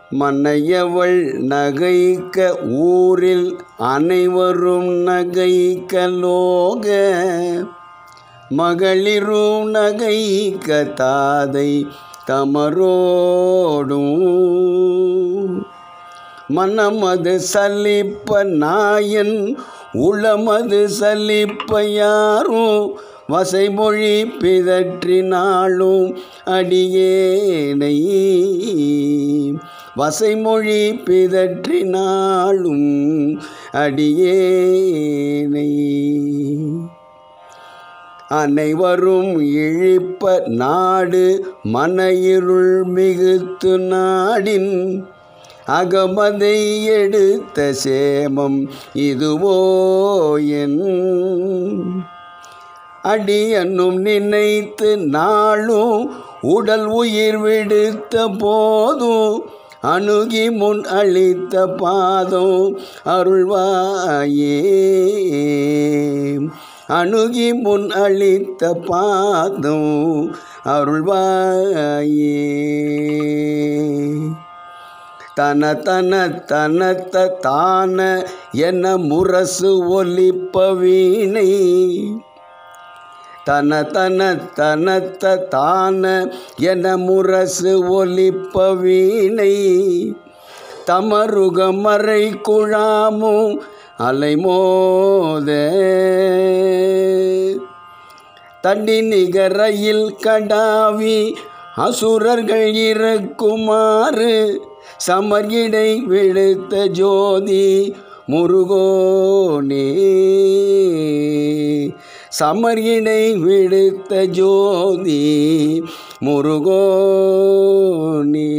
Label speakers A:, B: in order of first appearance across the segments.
A: மன்னையவள் நகைக்க ஊரில் அனைவரும் நகைக்க லோக மகளிரும் நகைக்க தாதை தமரோடும் மனமது சலிப்ப நாயன் உளமது சலிப்ப யாரும் வசைமொழி பிதற்றினாலும் அடியேனை வசைமொழி பிதற்றினாலும் அடியேனை அனைவரும் இழிப்ப நாடு மன இருள் மிகுத்து நாடின் அகமதை எடுத்த சேமம் இதுவோ என் அடியனும் நினைத்து நாளும் உடல் உயிர் விடுத்த போதும் அணுகி முன் அளித்த பாதம் அருள்வாயே அணுகி முன் அளித்த பாதம் அருள்வாயே தன தன தனத்த தான என முரசு ஒலிப்ப வீணை தன தன தனத்த தான என முரசு ஒலிப்ப வீணை தமருக மறை குழாமும் அலைமோத தண்டி நிகரையில் கடாவி அசுரர்கள் இறக்குமாறு சமர்கிடை விழுத்த ஜோதி முருகோனே சமர்கிடை விடுத்த ஜோதி முருகோனே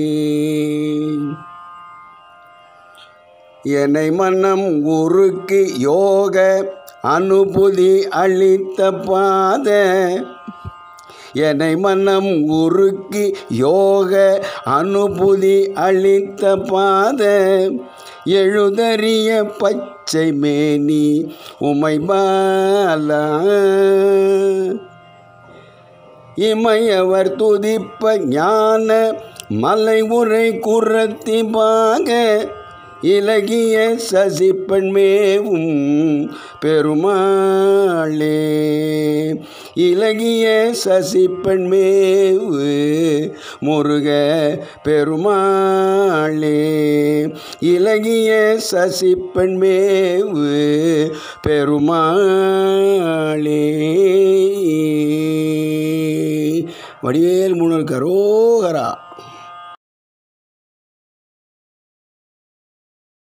A: என்னை மனம் உருக்கு யோக அனுபூதி அளித்த பாத என்னை மனம் உருக்கி யோக அனுபூதி அளித்த பாத எழுதறிய பச்சை மேனி உமை பாலா இமையவர் துதிப்ப ஞான மலை உரை குரத்தி பாக இலகிய சசிப்பெண்மேவும் பெருமாளே இலகிய சசிப்பெண்மேவு முருக பெருமாளே இலகிய சசிப்பெண்மேவு பெருமாளே வடிவேல் முனல் கரோகரா